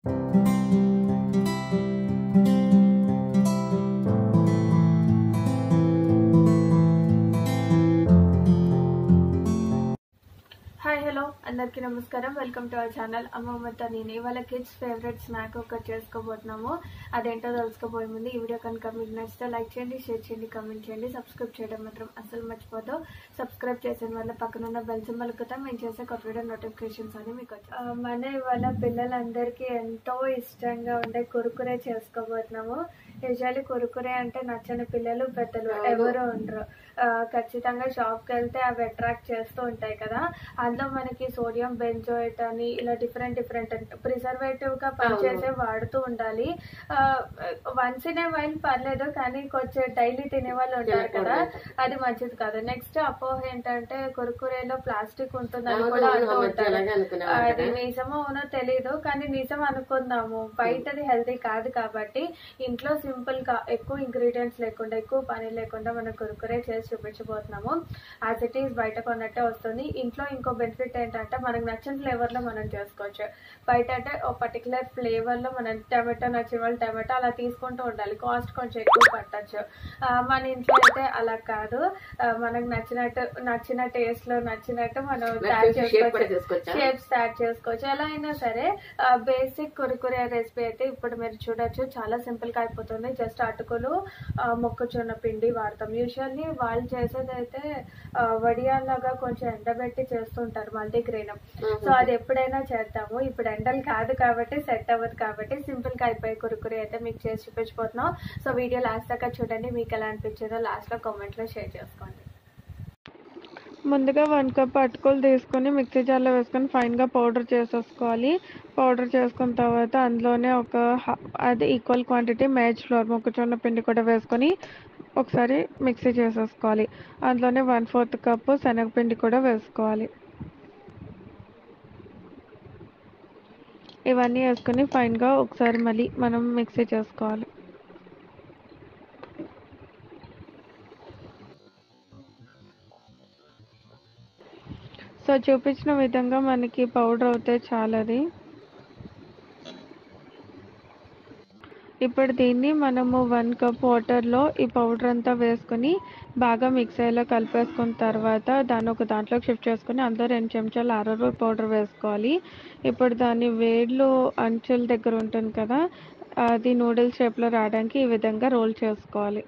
Hi hello అందరికీ నమస్కారం welcome to our channel అమ్మమ్మతో నేను ఇవాళ కిడ్స్ ఫేవరెట్ స్నాక్ ఒకటి చేసుకోబోతున్నాము అదేంటో తెలుసుకోబోయే ముందు ఈ వీడియో కనుక మీకు నచ్చితే లైక్ చేయండి షేర్ చేయండి కమెంట్ చేయండి సబ్స్క్రైబ్ చేయడం మాత్రం అసలు మర్చిపోదు సబ్స్క్రైబ్ చేసిన వల్ల పక్కన ఉన్న బెల్ సింబల్ కూడా మేము చేసే కొత్త వీడియో నోటిఫికేషన్స్ అని మీకు వచ్చాయి ఆ, మన ఇవాళ పిల్లలందరికీ ఎంతో ఇష్టంగా ఉండే కురుకురే చేసుకోబోతున్నాము యూజువల్లీ కురుకురే అంటే నచ్చని పిల్లలు పెద్దలు ఎవరు ఉండరు ఆ, ఖచ్చితంగా షాప్కి వెళ్తే అవి అట్రాక్ట్ చేస్తూ ఉంటాయి కదా అందులో మనకి సోడియం బెంజోయిట్ అని ఇలా డిఫరెంట్ డిఫరెంట్ ప్రిజర్వేటివ్ గా పనిచేసే వాడుతూ ఉండాలి వన్స్ ఇన్ ఏ వైల్ పర్లేదు కానీ కొంచెం డైలీ తినే వాళ్ళు ఉంటారు కదా అది మంచిది కాదు నెక్స్ట్ అపోహ ఏంటంటే కురుకురేలో ప్లాస్టిక్ ఉంటుందని కూడా అంటూ ఉంటారు అది నిజమో అవునో తెలీదు కానీ నిజం అనుకుందాము బయటది హెల్తీ కాదు కాబట్టి ఇంట్లో సింపుల్ గా ఎక్కువ ఇంగ్రీడియంట్స్ లేకుండా ఎక్కువ పని లేకుండా మనం కురుకురే చేసి చూపించబోతున్నాము యాజ్ ఇట్ ఈస్ బయట కొన్నట్టే వస్తుంది ఇంట్లో ఇంకో బెనిఫిట్ ఏంటంటే మనకు నచ్చిన ఫ్లేవర్ లో మనం చేసుకోవచ్చు బయట అంటే ఒక పర్టికులర్ ఫ్లేవర్ లో మనం టమాటో నచ్చిన వాళ్ళు టమాటో అలా తీసుకుంటూ ఉండాలి కాస్ట్ కొంచెం ఎక్కువ పట్టచ్చు ఆ, మన ఇంట్లో అయితే అలా కాదు ఆ, మనకు నచ్చినట్టు నచ్చిన టేస్ట్ లో నచ్చినట్టు మనం తయారు చేసుకోవచ్చు షేప్స్ తయారు చేసుకోవచ్చు ఎలా అయినా సరే బేసిక్ కురుకురే రెసిపీ అయితే ఇప్పుడు మీరు చూడొచ్చు చాలా సింపుల్ గా అయిపోతుంది జస్ట్ అటుకులు ఆ, మొక్కజొన్న పిండి వాడతాం యూజువల్లీ వాళ్ళు చేసేది అయితే ఆ, వడియాల్లాగా కొంచెం ఎండబెట్టి చేస్తుంటారు మల్టీగ్రెయిన్ సో అది ఎప్పుడైనా చేద్దాము ఇప్పుడు ఎండలు కాదు కాబట్టి సెట్ అవ్వదు కాబట్టి సింపుల్ గా అయిపోయి కురుకురే అయితే మీకు చేసి చూపించిపోతున్నాం సో వీడియో లాస్ట్ దాకా చూడండి మీకు ఎలా అనిపించిందో లాస్ట్ లో కామెంట్ లో షేర్ చేసుకోండి ముందుగా వన్ కప్ అటుకులు తీసుకొని మిక్సీ జార్లో వేసుకొని ఫైన్గా పౌడర్ చేసేసుకోవాలి పౌడర్ చేసుకున్న తర్వాత అందులోనే ఒక హ- అది ఈక్వల్ క్వాంటిటీ మ్యాచ్ ఫ్లోర్ మొక్కజొన్న పిండి కూడా వేసుకొని ఒకసారి మిక్సీ చేసేసుకోవాలి అందులోనే వన్ ఫోర్త్ కప్పు శనగపిండి కూడా వేసుకోవాలి ఇవన్నీ వేసుకొని ఫైన్గా ఒకసారి మళ్ళీ మనం మిక్సీ చేసుకోవాలి సో చూపించిన విధంగా మనకి పౌడర్ అవుతే చాలది ఇప్పుడు దీన్ని మనము వన్ కప్ వాటర్లో ఈ పౌడర్ అంతా వేసుకొని బాగా మిక్స్ అయ్యేలా కలిపేసుకున్న తర్వాత దాన్ని ఒక దాంట్లోకి షిఫ్ట్ చేసుకొని అందులో రెండు చెంచాలు అరవై పౌడర్ వేసుకోవాలి ఇప్పుడు దాన్ని వేడిలో అంచుల దగ్గర ఉంటుంది కదా అది నూడిల్స్ షేప్లో రావడానికి ఈ విధంగా రోల్ చేసుకోవాలి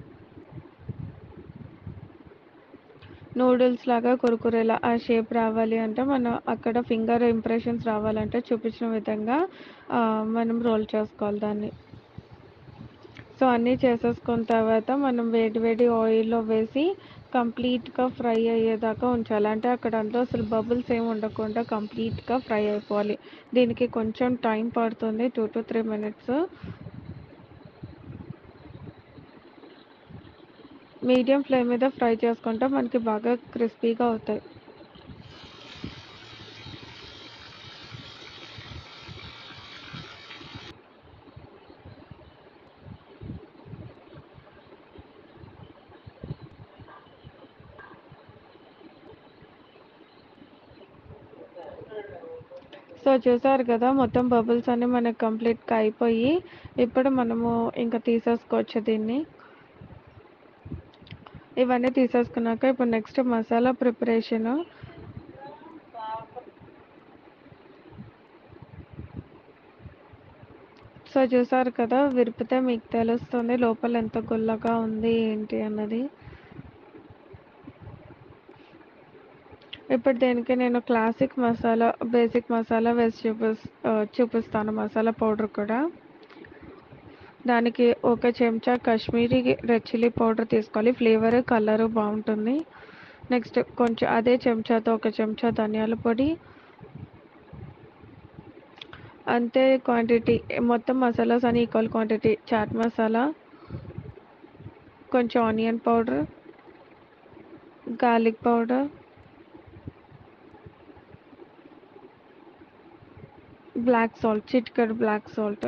నూడిల్స్ లాగా కురుకురేలా ఆ షేప్ రావాలి అంటే మనం అక్కడ ఫింగర్ ఇంప్రెషన్స్ రావాలంటే చూపించిన విధంగా ఆ, మనం రోల్ చేసుకోవాలి దాన్ని సో అన్నీ చేసేసుకున్న తర్వాత మనం వేడి వేడి ఆయిల్లో వేసి కంప్లీట్గా ఫ్రై అయ్యేదాకా ఉంచాలి అంటే అక్కడ అందులో అసలు బబుల్స్ ఏమి ఉండకుండా కంప్లీట్గా ఫ్రై అయిపోవాలి దీనికి కొంచెం టైం పడుతుంది two to three minutes medium flame మీద ఫ్రై చేసుకుంటే మనకి బాగా క్రిస్పీగా అవుతాయి సో చూసారు కదా మొత్తం బబుల్స్ అన్ని మనకి కంప్లీట్గా అయిపోయి ఇప్పుడు మనము ఇంకా తీసేసుకోవచ్చు దీన్ని ఇవన్నీ తీసేసుకున్నాక ఇప్పుడు నెక్స్ట్ మసాలా ప్రిపరేషన్ సో చూసారు కదా విరిపితే మీకు తెలుస్తుంది లోపల ఎంత గుల్లగా ఉంది ఏంటి అన్నది ఇప్పుడు దీనికి నేను క్లాసిక్ మసాలా బేసిక్ మసాలా వేసి చూపిస్ ఆ, చూపిస్తాను మసాలా పౌడర్ కూడా దానికి ఒక చెంచా కాశ్మీరీ రెడ్ చిల్లీ పౌడర్ తీసుకోవాలి ఫ్లేవర్ కలర్ బాగుంటుంది నెక్స్ట్ కొంచెం అదే చెంచాతో ఒక చెంచా ధనియాల పొడి అంతే క్వాంటిటీ మొత్తం మసాలాస్ అని ఈక్వల్ క్వాంటిటీ చాట్ మసాలా కొంచెం onion powder garlic powder black salt చిట్కడ్ బ్లాక్ సాల్ట్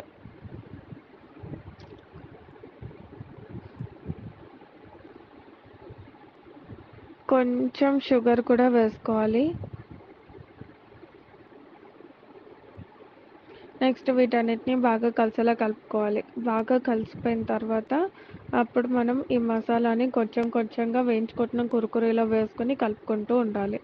కొంచెం షుగర్ కూడా వేసుకోవాలి నెక్స్ట్ వీటన్నిటిని బాగా కలిసేలా కలుపుకోవాలి బాగా కలిసిపోయిన తర్వాత అప్పుడు మనం ఈ మసాలాని కొంచెం కొంచెంగా వేయించుకుంటున్న కురుకురేలో వేసుకొని కలుపుకుంటూ ఉండాలి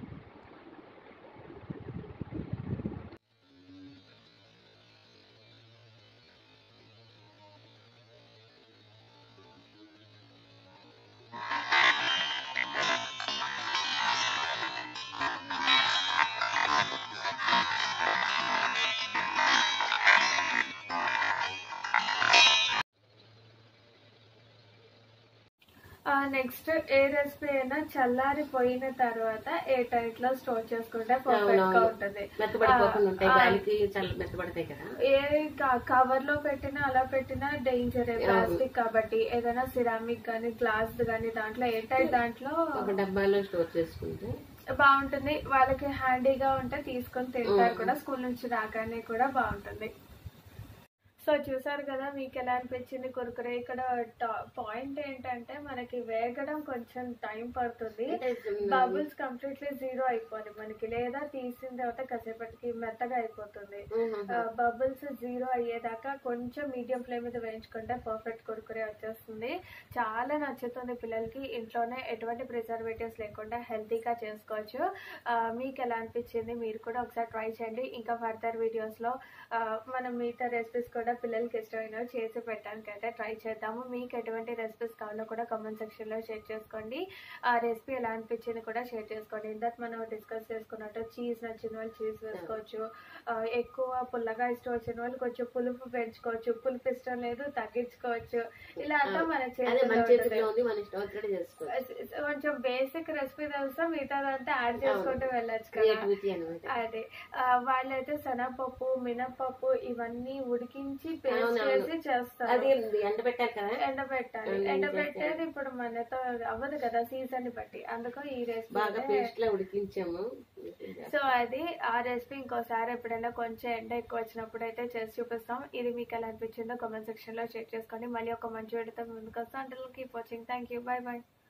నెక్స్ట్ ఏ రెసిపీ అయినా చల్లారిపోయిన తర్వాత ఏ టైట్ లో స్టోర్ చేసుకుంటే పర్ఫెక్ట్ గా అవునవును. ఉంటుంది మెత్తబడిపోకుండా ఉంటాయి ఆ, గాలికి చల్ల మెత్తబడతాయి కదా ఏ కవర్ లో పెట్టినా అలా పెట్టినా డేంజర్ ప్లాస్టిక్ కాబట్టి ఏదైనా సిరామిక్ గానీ గ్లాస్ గానీ దాంట్లో ఏ టైట్ దాంట్లో ఒక డబ్బాలో స్టోర్ చేసుకుంటే బాగుంటుంది వాళ్ళకి హ్యాండీగా ఉంటే తీసుకొని తింటారు కూడా స్కూల్ నుంచి రాగానే కూడా బాగుంటుంది సో చూసారు కదా మీకు ఎలా అనిపించింది కురుకురే ఇక్కడ పాయింట్ ఏంటంటే మనకి వేగడం కొంచెం టైం పడుతుంది అంటే బబుల్స్ కంప్లీట్లీ జీరో అయిపోయింది మనకి లేదా తీసిన తర్వాత కాసేపటికి మెత్తగా అయిపోతుంది బబుల్స్ జీరో అయ్యేదాకా కొంచెం మీడియం ఫ్లేమ్ మీద వేయించుకుంటే పర్ఫెక్ట్ కురుకురే వచ్చేస్తుంది చాలా నచ్చుతుంది పిల్లలకి ఇంట్లోనే ఎటువంటి ప్రిజర్వేటివ్స్ లేకుండా హెల్తీగా చేసుకోవచ్చు ఆ, మీకు ఎలా అనిపించింది మీరు కూడా ఒకసారి ట్రై చేయండి ఇంకా ఫర్దర్ వీడియోస్లో మనం మిగతా రెసిపీస్ కూడా పిల్లలకి ఇష్టమైనవి చేసి పెట్టడానికి అయితే ట్రై చేద్దాము మీకు ఎటువంటి రెసిపీస్ కావాలో కూడా కామెంట్ సెక్షన్లో షేర్ చేసుకోండి ఆ రెసిపీ ఎలా అనిపించింది కూడా షేర్ చేసుకోండి ఇందాక మనం డిస్కస్ చేసుకున్నట్టు చీజ్ నచ్చిన వాళ్ళు చీజ్ వేసుకోవచ్చు ఆ, ఎక్కువ పుల్లగా ఇష్టం వచ్చిన వాళ్ళు కొంచెం పులుపు పెంచుకోవచ్చు పులుపు ఇష్టం లేదు తగ్గించుకోవచ్చు ఇలా అంతా మన అదే చేతిలో మన ఉంటుంది. చేతిలో ఉంది మన ఇష్టం వచ్చినట్టు చేసుకోవచ్చు కొంచెం బేసిక్ రెసిపీ తెలుసా మిగతాదంతా యాడ్ చేసుకుంటూ వెళ్ళొచ్చు కదా క్రియేటివిటీ అనమాట అదే ఆ, వాళ్ళైతే శనగపప్పు మినపప్పు ఇవన్నీ ఉడికించి పేస్ట్ అవునవును. చేసి చేస్తారు అది ఎండబెట్టారు కదా ఎండబెట్టాలి అవును, ఎండబెట్టేది ఇప్పుడు మనతో అవ్వదు కదా సీజన్ బట్టి అందుకో ఈ బాగా రెసిపీ పేస్ట్ లో ఉడికించాము సో అది ఆ రెసిపీ ఇంకోసారి ఎప్పుడైనా కొంచెం ఎండ ఎక్కువ వచ్చినప్పుడు అయితే చేసి చూపిస్తాం ఇది మీకు ఎలా అనిపించిందో కామెంట్ సెక్షన్ లో షేర్ చేసుకోండి మళ్ళీ ఒక మంచి వీడియోతో ముందుకు వస్తాం అంటే keep watching thank you bye bye